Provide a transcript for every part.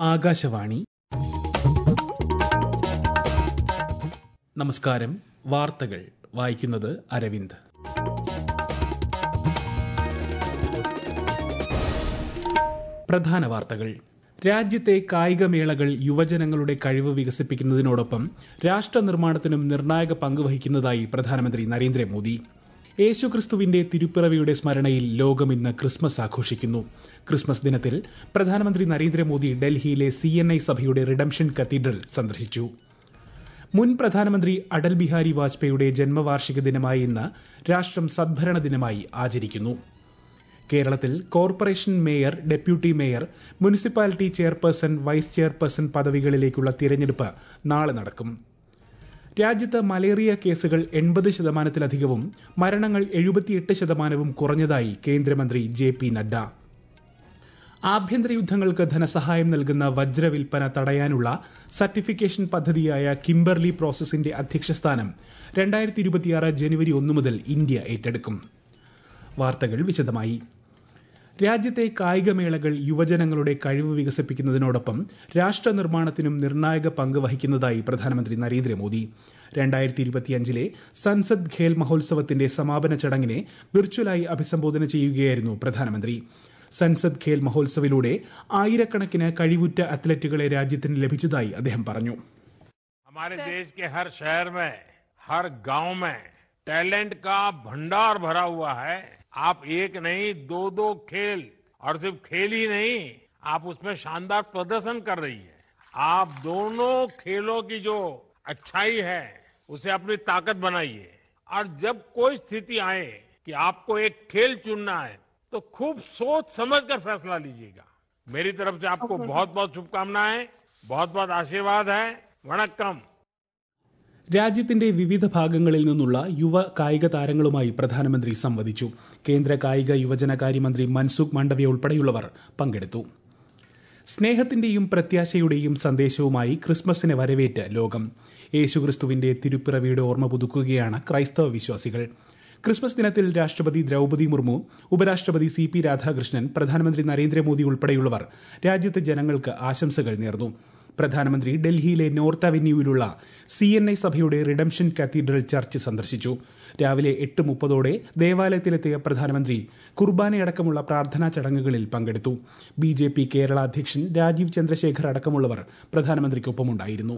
ആകാശവാണി നമസ്കാരം വാർത്തകൾ വായിക്കുന്നത് അരവിന്ദ് പ്രധാന വാർത്തകൾ രാജ്യത്തെ കായികമേളകൾ യുവജനങ്ങളുടെ കഴിവ് വികസിപ്പിക്കുന്നതിനോടൊപ്പം രാഷ്ട്ര നിർമ്മാണത്തിനും നിർണായക പങ്ക് വഹിക്കുന്നതായി പ്രധാനമന്ത്രി നരേന്ദ്രമോദി യേശുക്രിസ്തുവിന്റെ തിരുപ്പിറവിയുടെ സ്മരണയിൽ ലോകം ഇന്ന് ക്രിസ്മസ് ആഘോഷിക്കുന്നു ക്രിസ്മസ് ദിനത്തിൽ പ്രധാനമന്ത്രി നരേന്ദ്രമോദി ഡൽഹിയിലെ സി എൻ ഐ സഭയുടെ റിഡംഷൻ കത്തീഡ്രൽ സന്ദർശിച്ചു മുൻ പ്രധാനമന്ത്രി അടൽ ബിഹാരി വാജ്പേയിയുടെ ജന്മവാർഷിക ദിനമായ ഇന്ന് രാഷ്ട്രം സദ്ഭരണ ദിനമായി ആചരിക്കുന്നു കേരളത്തിൽ corporation mayor deputy mayor municipality chairperson vice chairperson പദവികളിലേക്കുള്ള തിരഞ്ഞെടുപ്പ് നാളെ നടക്കും രാജ്യത്ത് മലേറിയ കേസുകൾ എൺപത് ശതമാനത്തിലധികവും മരണങ്ങൾ എഴുപത്തിയെട്ട് ശതമാനവും കുറഞ്ഞതായി കേന്ദ്രമന്ത്രി ജെ പി നഡ്ഡ ആഭ്യന്തര യുദ്ധങ്ങൾക്ക് ധനസഹായം നൽകുന്ന വജ്ര വിൽപ്പന തടയാനുള്ള സർട്ടിഫിക്കേഷൻ പദ്ധതിയായ കിംബർലി പ്രോസസിന്റെ അധ്യക്ഷസ്ഥാനം രണ്ടായിരത്തി ഇരുപത്തിയാറ് ജനുവരി ഒന്ന് മുതൽ ഇന്ത്യ ഏറ്റെടുക്കും വാർത്തകൾ വിശദമായി രാജ്യത്തെ കായികമേളകൾ യുവജനങ്ങളുടെ കഴിവ് വികസിപ്പിക്കുന്നതിനോടൊപ്പം രാഷ്ട്ര നിർമ്മാണത്തിനും നിർണായക പങ്ക് വഹിക്കുന്നതായി പ്രധാനമന്ത്രി നരേന്ദ്രമോദി രണ്ടായിരത്തി ഇരുപത്തിയഞ്ചിലെ സൻസദ് ഖേൽ മഹോത്സവത്തിന്റെ സമാപന ചടങ്ങിനെ വിർച്വലായി അഭിസംബോധന ചെയ്യുകയായിരുന്നു പ്രധാനമന്ത്രി സൻസദ് ഖേൽ മഹോത്സവിലൂടെ ആയിരക്കണക്കിന് കഴിവുറ്റ അത്ലറ്റുകളെ രാജ്യത്തിന് ലഭിച്ചതായി അദ്ദേഹം പറഞ്ഞു हमारे देश के हर शहर में हर गांव में टैलेंट का भंडार भरा हुआ है आप एक नहीं दो दो खेल और सिर्फ खेल ही नहीं आप उसमें शानदार प्रदर्शन कर रही है आप दोनों खेलों की जो अच्छाई है उसे अपनी ताकत बनाइए और जब कोई स्थिति आए कि आपको एक खेल चुनना है तो खूब सोच समझ कर फैसला लीजिएगा मेरी तरफ से आपको बहुत बहुत शुभकामनाएं बहुत बहुत आशीर्वाद है वणक्कम രാജ്യത്തിന്റെ വിവിധ ഭാഗങ്ങളിൽ നിന്നുള്ള യുവ കായിക താരങ്ങളുമായി പ്രധാനമന്ത്രി സംവദിച്ചു കേന്ദ്ര കായിക യുവജനകാര്യമന്ത്രി മൻസുഖ് മാണ്ഡവ്യ ഉൾപ്പെടെയുള്ളവർ പങ്കെടുത്തു സ്നേഹത്തിന്റെയും പ്രത്യാശയുടെയും സന്ദേശവുമായി ക്രിസ്മസിനെ വരവേറ്റ് ലോകം യേശുക്രിസ്തുവിന്റെ തിരുപ്പിറവിയുടെ ഓർമ്മ പുതുക്കുകയാണ് ക്രൈസ്തവ വിശ്വാസികൾ ക്രിസ്മസ് ദിനത്തിൽ രാഷ്ട്രപതി ദ്രൌപതി മുർമു ഉപരാഷ്ട്രപതി സി പി രാധാകൃഷ്ണൻ പ്രധാനമന്ത്രി നരേന്ദ്രമോദി ഉൾപ്പെടെയുള്ളവർ രാജ്യത്തെ ജനങ്ങൾക്ക് ആശംസകൾ നേർന്നു പ്രധാനമന്ത്രി ഡൽഹിയിലെ നോർത്ത് അവന്യൂവിലുള്ള സി എൻ ഐ സഭയുടെ റിഡംഷൻ കത്തീഡ്രൽ ചർച്ച് സന്ദർശിച്ചു രാവിലെ എട്ട് മുപ്പതോടെ ദേവാലയത്തിലെത്തിയ പ്രധാനമന്ത്രി കുർബാനയടക്കമുള്ള പ്രാർത്ഥനാ ചടങ്ങുകളിൽ പങ്കെടുത്തു ബി ജെ പി കേരള അധ്യക്ഷൻ രാജീവ് ചന്ദ്രശേഖർ അടക്കമുള്ളവർ പ്രധാനമന്ത്രിക്കൊപ്പമുണ്ടായിരുന്നു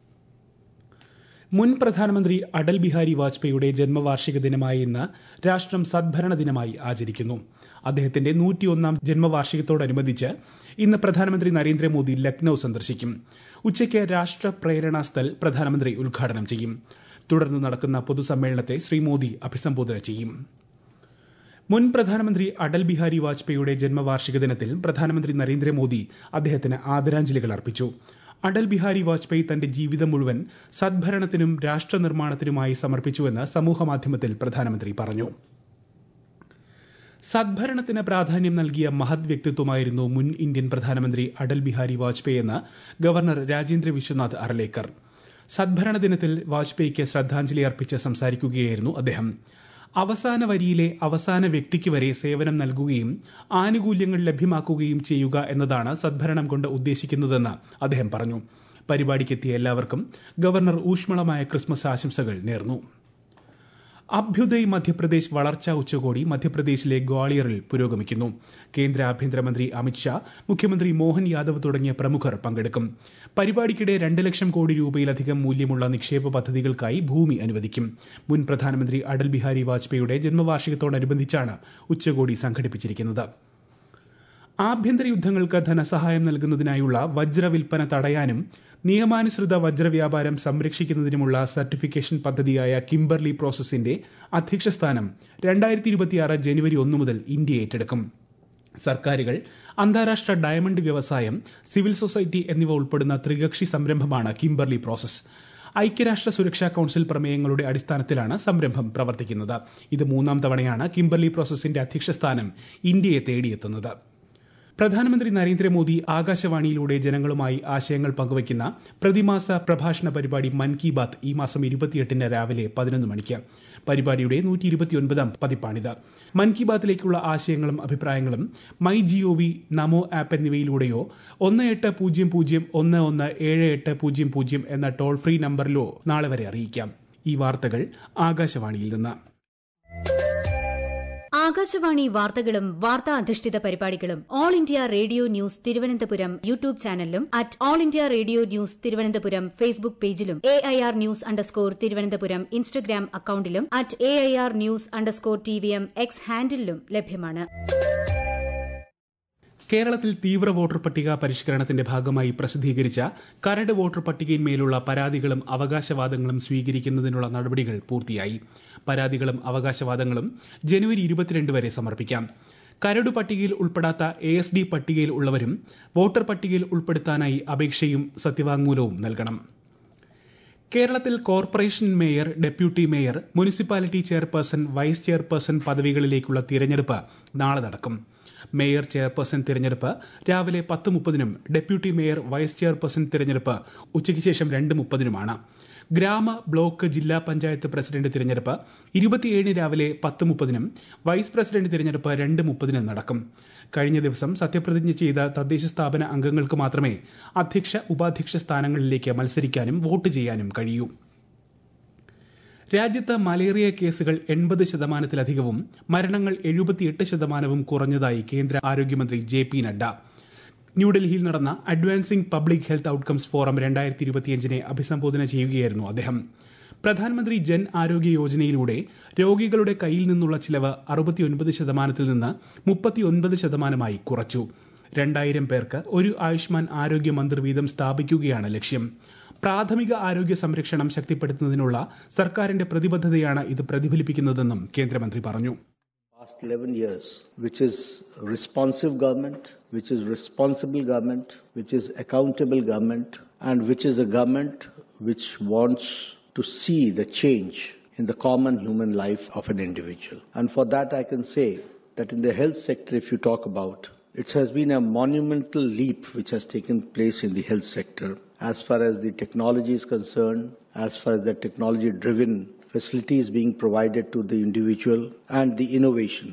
മുൻ പ്രധാനമന്ത്രി അടൽ ബിഹാരി വാജ്പേയിയുടെ ജന്മവാർഷിക ദിനമായ ഇന്ന് രാഷ്ട്രം സദ്ഭരണ ദിനമായി ആചരിക്കുന്നു അദ്ദേഹത്തിന്റെ നൂറ്റിയൊന്നാം ജന്മവാർഷികത്തോടനുബന്ധിച്ച് ഇന്ന് പ്രധാനമന്ത്രി നരേന്ദ്രമോദി ലക്നൌ സന്ദർശിക്കും ഉച്ചയ്ക്ക് രാഷ്ട്ര പ്രേരണാ സ്ഥൽ പ്രധാനമന്ത്രി ഉദ്ഘാടനം ചെയ്യും തുടർന്ന് നടക്കുന്ന പൊതുസമ്മേളനത്തെ ശ്രീ മോദി അഭിസംബോധന ചെയ്യും മുൻ പ്രധാനമന്ത്രി അടൽ ബിഹാരി വാജ്പേയിയുടെ ജന്മവാർഷിക ദിനത്തിൽ പ്രധാനമന്ത്രി നരേന്ദ്രമോദി അദ്ദേഹത്തിന് ആദരാഞ്ജലികൾ അർപ്പിച്ചു അടൽ ബിഹാരി വാജ്പേയി തന്റെ ജീവിതം മുഴുവൻ സദ്ഭരണത്തിനും രാഷ്ട്ര നിർമ്മാണത്തിനുമായി സമർപ്പിച്ചുവെന്ന് സമൂഹമാധ്യമത്തിൽ പ്രധാനമന്ത്രി പറഞ്ഞു സദ്ഭരണത്തിന് പ്രാധാന്യം നൽകിയ മഹത് വ്യക്തിത്വമായിരുന്നു മുൻ ഇന്ത്യൻ പ്രധാനമന്ത്രി അടൽ ബിഹാരി വാജ്പേയി എന്ന് ഗവർണർ രാജേന്ദ്ര വിശ്വനാഥ് അർലേക്കർ സദ്ഭരണ ദിനത്തിൽ വാജ്പേയിക്ക് ശ്രദ്ധാഞ്ജലി അർപ്പിച്ച് സംസാരിക്കുകയായിരുന്നു അദ്ദേഹം അവസാന വരിയിലെ അവസാന വ്യക്തിക്ക് വരെ സേവനം നൽകുകയും ആനുകൂല്യങ്ങൾ ലഭ്യമാക്കുകയും ചെയ്യുക എന്നതാണ് സദ്ഭരണം കൊണ്ട് ഉദ്ദേശിക്കുന്നതെന്ന് അദ്ദേഹം പറഞ്ഞു പരിപാടിക്കെത്തിയ എല്ലാവർക്കും ഗവർണർ ഊഷ്മളമായ ക്രിസ്മസ് ആശംസകൾ നേർന്നു അഭ്യുദയ് മധ്യപ്രദേശ് വളർച്ചാ ഉച്ചകോടി മധ്യപ്രദേശിലെ ഗ്വാളിയറിൽ പുരോഗമിക്കുന്നു കേന്ദ്ര ആഭ്യന്തരമന്ത്രി അമിത്ഷാ മുഖ്യമന്ത്രി മോഹൻ യാദവ് തുടങ്ങിയ പ്രമുഖർ പങ്കെടുക്കും പരിപാടിക്കിടെ രണ്ട് ലക്ഷം കോടി രൂപയിലധികം മൂല്യമുള്ള നിക്ഷേപ പദ്ധതികൾക്കായി ഭൂമി അനുവദിക്കും മുൻ പ്രധാനമന്ത്രി അടൽ ബിഹാരി വാജ്പേയിയുടെ ജന്മവാർഷികത്തോടനുബന്ധിച്ചാണ് ഉച്ചകോടി സംഘടിപ്പിച്ചിരിക്കുന്നത് ആഭ്യന്തര യുദ്ധങ്ങൾക്ക് ധനസഹായം നൽകുന്നതിനായുള്ള വജ്ര വിൽപ്പന തടയാനും നിയമാനുസൃത വജ്രവ്യാപാരം സംരക്ഷിക്കുന്നതിനുമുള്ള സർട്ടിഫിക്കേഷൻ പദ്ധതിയായ കിംബർലി പ്രോസസിന്റെ അധ്യക്ഷസ്ഥാനം രണ്ടായിരത്തി ഇരുപത്തിയാറ് ജനുവരി ഒന്ന് മുതൽ ഇന്ത്യ ഏറ്റെടുക്കും സർക്കാരുകൾ അന്താരാഷ്ട്ര ഡയമണ്ട് വ്യവസായം സിവിൽ സൊസൈറ്റി എന്നിവ ഉൾപ്പെടുന്ന ത്രികക്ഷി സംരംഭമാണ് കിംബർലി പ്രോസസ് ഐക്യരാഷ്ട്ര സുരക്ഷാ കൌൺസിൽ പ്രമേയങ്ങളുടെ അടിസ്ഥാനത്തിലാണ് സംരംഭം പ്രവർത്തിക്കുന്നത് ഇത് മൂന്നാം തവണയാണ് കിംബർലി പ്രോസസിന്റെ അധ്യക്ഷസ്ഥാനം ഇന്ത്യയെ തേടിയെത്തുന്നത് പ്രധാനമന്ത്രി നരേന്ദ്രമോദി ആകാശവാണിയിലൂടെ ജനങ്ങളുമായി ആശയങ്ങൾ പങ്കുവയ്ക്കുന്ന പ്രതിമാസ പ്രഭാഷണ പരിപാടി മൻ കി ബാത്ത് ഈ മാസം ഇരുപത്തിയെട്ടിന് രാവിലെ പതിനൊന്ന് മണിക്ക് പരിപാടിയുടെ നൂറ്റി ഇരുപത്തിയൊൻപതാം പതിപ്പാണിത് മൻ കി ബാത്തിലേക്കുള്ള ആശയങ്ങളും അഭിപ്രായങ്ങളും മൈ ജിഒവി നമോ ആപ്പ് എന്നിവയിലൂടെയോ ഒന്ന് എട്ട് പൂജ്യം പൂജ്യം ഒന്ന് ഒന്ന് ഏഴ് എട്ട് പൂജ്യം പൂജ്യം എന്ന ടോൾ ഫ്രീ നമ്പറിലോ നാളെ വരെ അറിയിക്കാം ഈ വാർത്തകൾ ആകാശവാണിയിൽ നിന്ന് ആകാശവാണി വാർത്തകളും വാർത്താ അധിഷ്ഠിത പരിപാടികളും All India Radio News Thiruvananthapuram YouTube ചാനലിലും at All India Radio News Thiruvananthapuram Facebook പേജിലും A I R news underscore Thiruvananthapuram Instagram അക്കൌണ്ടിലും at A I R news underscore T V M X ഹാൻഡിലും ലഭ്യമാണ് കേരളത്തിൽ തീവ്ര വോട്ടർ പട്ടിക പരിഷ്കരണത്തിന്റെ ഭാഗമായി പ്രസിദ്ധീകരിച്ച കരട് വോട്ടർ പട്ടികയിന്മേലുള്ള പരാതികളും അവകാശവാദങ്ങളും സ്വീകരിക്കുന്നതിനുള്ള നടപടികൾ പൂർത്തിയായി പരാതികളും അവകാശവാദങ്ങളും ജനുവരി ഇരുപത്തിരണ്ട് വരെ സമർപ്പിക്കാം കരട് പട്ടികയിൽ ഉൾപ്പെടാത്ത എ എസ് ഡി പട്ടികയിൽ ഉള്ളവരും വോട്ടർ പട്ടികയിൽ ഉൾപ്പെടുത്താനായി അപേക്ഷയും സത്യവാങ്മൂലവും നൽകണം കേരളത്തിൽ corporation mayor deputy mayor municipality chairperson vice chairperson പദവികളിലേക്കുള്ള തിരഞ്ഞെടുപ്പ് നാളെ നടക്കും മേയർ ചെയർപേഴ്സൺ തിരഞ്ഞെടുപ്പ് രാവിലെ പത്ത് മുപ്പതിനും ഡെപ്യൂട്ടി മേയർ വൈസ് ചെയർപേഴ്സൺ തിരഞ്ഞെടുപ്പ് ഉച്ചയ്ക്ക് ശേഷം രണ്ട് മുപ്പതിനുമാണ് ഗ്രാമ ബ്ലോക്ക് ജില്ലാ പഞ്ചായത്ത് പ്രസിഡന്റ് തിരഞ്ഞെടുപ്പ് ഇരുപത്തിയേഴിന് രാവിലെ പത്ത് മുപ്പതിനും വൈസ് പ്രസിഡന്റ് തിരഞ്ഞെടുപ്പ് രണ്ട് മുപ്പതിനും നടക്കും കഴിഞ്ഞ ദിവസം സത്യപ്രതിജ്ഞ ചെയ്ത തദ്ദേശ സ്ഥാപന അംഗങ്ങൾക്ക് മാത്രമേ അധ്യക്ഷ ഉപാധ്യക്ഷ സ്ഥാനങ്ങളിലേക്ക് മത്സരിക്കാനും വോട്ട് ചെയ്യാനും കഴിയൂ രാജ്യത്ത് മലേറിയ കേസുകൾ എൺപത് ശതമാനത്തിലധികവും മരണങ്ങൾ എഴുപത്തിയെട്ട് ശതമാനവും കുറഞ്ഞതായി കേന്ദ്ര ആരോഗ്യമന്ത്രി ജെ പി നഡ്ഡ ന്യൂഡൽഹിയിൽ നടന്ന advancing public health outcomes forum രണ്ടായിരത്തി ഇരുപത്തിയഞ്ചിനെ അഭിസംബോധന ചെയ്യുകയായിരുന്നു അദ്ദേഹം പ്രധാനമന്ത്രി ജൻ ആരോഗ്യ യോജനയിലൂടെ രോഗികളുടെ കയ്യിൽ നിന്നുള്ള ചിലവ് അറുപത്തിയൊൻപത് ശതമാനത്തിൽ നിന്ന് മുപ്പത്തിയൊൻപത് ശതമാനമായി കുറച്ചു രണ്ടായിരം പേർക്ക് ഒരു ആയുഷ്മാൻ ആരോഗ്യ മന്ത്രി വീതം സ്ഥാപിക്കുകയാണ് ലക്ഷ്യം പ്രാഥമിക ആരോഗ്യ സംരക്ഷണം ശക്തിപ്പെടുത്തുന്നതിനുള്ള സർക്കാരിന്റെ പ്രതിബദ്ധതയാണ് ഇത് പ്രതിഫലിപ്പിക്കുന്നതെന്നും കേന്ദ്രമന്ത്രി പറഞ്ഞു Past 11 years, which is responsive government, which is responsible government, which is accountable government, and which is a government which wants to see the change in the common human life of an individual. And for that, I can say that in the health sector, if you talk about, it has been a monumental leap which has taken place in the health sector as far as the technology is concerned, as far as the technology driven facilities being provided to the individual, and the innovation.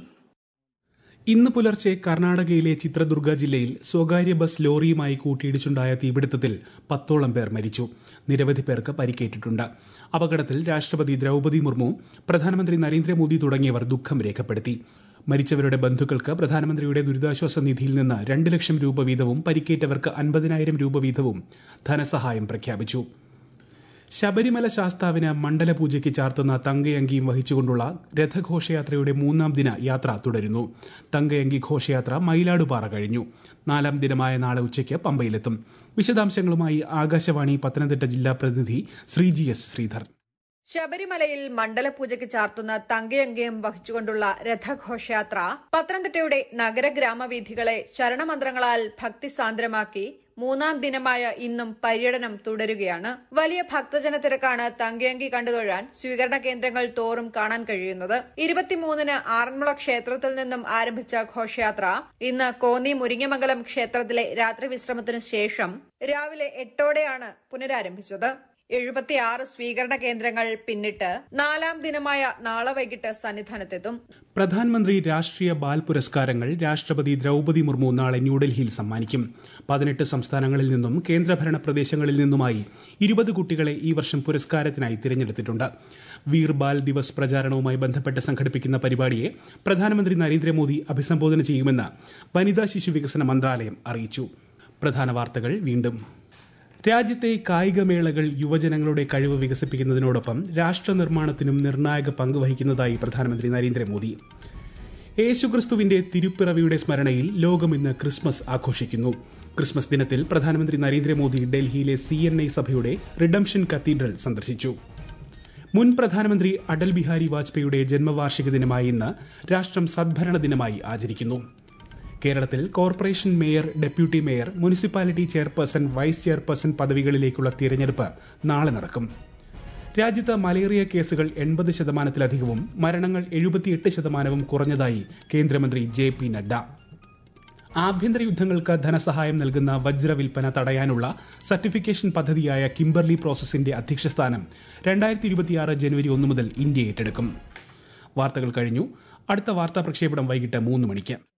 ഇന്ന് പുലർച്ചെ കർണാടകയിലെ ചിത്രദുർഗ ജില്ലയിൽ സ്വകാര്യ bus ലോറിയുമായി കൂട്ടിയിടിച്ചുണ്ടായ തീപിടുത്തത്തിൽ പത്തോളം പേർ മരിച്ചു നിരവധി പേർക്ക് പരിക്കേറ്റിട്ടുണ്ട് അപകടത്തിൽ രാഷ്ട്രപതി ദ്രൌപതി മുർമു പ്രധാനമന്ത്രി നരേന്ദ്രമോദി തുടങ്ങിയവർ ദുഃഖം രേഖപ്പെടുത്തി മരിച്ചവരുടെ ബന്ധുക്കൾക്ക് പ്രധാനമന്ത്രിയുടെ ദുരിതാശ്വാസ നിധിയിൽ നിന്ന് രണ്ട് ലക്ഷം രൂപ വീതവും പരിക്കേറ്റവർക്ക് അൻപതിനായിരം രൂപ വീതവും ധനസഹായം പ്രഖ്യാപിച്ചു ശബരിമല ശാസ്താവിന് മണ്ഡലപൂജയ്ക്ക് ചാർത്തുന്ന തങ്കയങ്കിയും വഹിച്ചുകൊണ്ടുള്ള രഥഘോഷയാത്രയുടെ മൂന്നാം ദിന യാത്ര തുടരുന്നു തങ്കയങ്കി ഘോഷയാത്ര മയിലാടുപാറ കഴിഞ്ഞു നാലാം ദിനമായ നാളെ ഉച്ചയ്ക്ക് പമ്പയിലെത്തും വിശദാംശങ്ങളുമായി ആകാശവാണി പത്തനംതിട്ട ജില്ലാ പ്രതിനിധി ശ്രീജി എസ് ശ്രീധർ ശബരിമലയിൽ മണ്ഡലപൂജയ്ക്ക് ചാർത്തുന്ന തങ്കയങ്കയം വഹിച്ചുകൊണ്ടുള്ള രഥഘോഷയാത്ര പത്തനംതിട്ടയുടെ നഗരഗ്രാമവീഥികളെ ശരണമന്ത്രങ്ങളാൽ ഭക്തിസാന്ദ്രമാക്കി മൂന്നാം ദിനമായ ഇന്നും പര്യടനം തുടരുകയാണ് വലിയ ഭക്തജന തിരക്കാണ് തങ്കയങ്കി കണ്ടുതൊഴാൻ സ്വീകരണ കേന്ദ്രങ്ങൾ തോറും കാണാൻ കഴിയുന്നത് ഇരുപത്തിമൂന്നിന് ആറന്മുള ക്ഷേത്രത്തിൽ നിന്നും ആരംഭിച്ച ഘോഷയാത്ര ഇന്ന് കോന്നി മുരിങ്ങമംഗലം ക്ഷേത്രത്തിലെ രാത്രി വിശ്രമത്തിനു ശേഷം രാവിലെ എട്ടോടെയാണ് പുനരാരംഭിച്ചത് എഴുപത്തിയാറ് സ്വീകരണ കേന്ദ്രങ്ങൾ പിന്നിട്ട് നാലാം ദിനമായ നാളെ വൈകിട്ട് സന്നിധാനത്തെത്തും പ്രധാനമന്ത്രി രാഷ്ട്രീയ ബാൽ പുരസ്കാരങ്ങൾ രാഷ്ട്രപതി ദ്രൌപതി മുർമു നാളെ ന്യൂഡൽഹിയിൽ സമ്മാനിക്കും പതിനെട്ട് സംസ്ഥാനങ്ങളിൽ നിന്നും കേന്ദ്രഭരണ പ്രദേശങ്ങളിൽ നിന്നുമായി ഇരുപത് കുട്ടികളെ ഈ വർഷം പുരസ്കാരത്തിനായി തിരഞ്ഞെടുത്തിട്ടുണ്ട് വീർ ബാൽ ദിവസ് പ്രചാരണവുമായി ബന്ധപ്പെട്ട് സംഘടിപ്പിക്കുന്ന പരിപാടിയെ പ്രധാനമന്ത്രി നരേന്ദ്രമോദി അഭിസംബോധന ചെയ്യുമെന്ന് വനിതാ ശിശു വികസന മന്ത്രാലയം അറിയിച്ചു പ്രധാന വാർത്തകൾ വീണ്ടും രാജ്യത്തെ കായികമേളകൾ യുവജനങ്ങളുടെ കഴിവ് വികസിപ്പിക്കുന്നതിനോടൊപ്പം രാഷ്ട്ര നിർമ്മാണത്തിനും നിർണായക പങ്ക് വഹിക്കുന്നതായി പ്രധാനമന്ത്രി നരേന്ദ്രമോദി യേശുക്രിസ്തുവിന്റെ തിരുപ്പിറവിയുടെ സ്മരണയിൽ ലോകം ഇന്ന് ക്രിസ്മസ് ആഘോഷിക്കുന്നു ക്രിസ്മസ് ദിനത്തിൽ പ്രധാനമന്ത്രി നരേന്ദ്രമോദി ഡൽഹിയിലെ സി എൻ ഐ സഭയുടെ റിഡംഷൻ കത്തീഡ്രൽ സന്ദർശിച്ചു മുൻ പ്രധാനമന്ത്രി അടൽ ബിഹാരി വാജ്പേയിയുടെ ജന്മവാർഷിക ദിനമായ ഇന്ന് രാഷ്ട്രം സദ്ഭരണ ദിനമായി ആചരിക്കുന്നു കേരളത്തിൽ corporation mayor deputy mayor municipality chairperson vice chairperson പദവികളിലേക്കുള്ള തിരഞ്ഞെടുപ്പ് നാളെ നടക്കും രാജ്യത്ത് മലേറിയ കേസുകൾ എൺപത് ശതമാനത്തിലധികവും മരണങ്ങൾ എഴുപത്തിയെട്ട് ശതമാനവും കുറഞ്ഞതായി കേന്ദ്രമന്ത്രി ജെ പി നഡ്ഡ ആഭ്യന്തര യുദ്ധങ്ങൾക്ക് ധനസഹായം നൽകുന്ന വജ്ര വിൽപ്പന തടയാനുള്ള സർട്ടിഫിക്കേഷൻ പദ്ധതിയായ കിംബർലി പ്രോസസിന്റെ അധ്യക്ഷസ്ഥാനം രണ്ടായിരത്തി ഇരുപത്തിയാറ് ജനുവരി ഒന്ന് മുതൽ ഇന്ത്യ ഏറ്റെടുക്കും വാർത്തകൾ കഴിഞ്ഞു അടുത്ത വാർത്താ പ്രക്ഷേപണം വൈകിട്ട് മൂന്ന് മണിക്ക്